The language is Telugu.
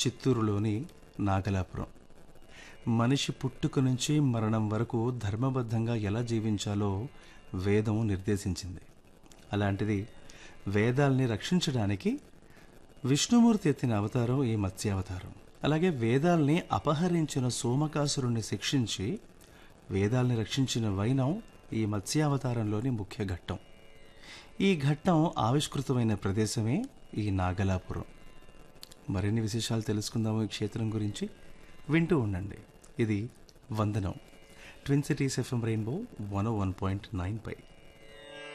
చిత్తూరులోని నాగలాపురం మనిషి పుట్టుక నుంచి మరణం వరకు ధర్మబద్ధంగా ఎలా జీవించాలో వేదం నిర్దేశించింది అలాంటిది వేదాల్ని రక్షించడానికి విష్ణుమూర్తి ఎత్తిన అవతారం ఈ మత్స్యావతారం అలాగే వేదాల్ని అపహరించిన సోమకాసురుణ్ణి శిక్షించి వేదాల్ని రక్షించిన వైనం ఈ మత్స్యావతారంలోని ముఖ్య ఘట్టం ఈ ఘట్టం ఆవిష్కృతమైన ప్రదేశమే ఈ నాగలాపురం మరిన్ని విశేషాలు తెలుసుకుందాము ఈ క్షేత్రం గురించి వింటూ ఉండండి ఇది వందనం twin cities FM rainbow one one point nine పై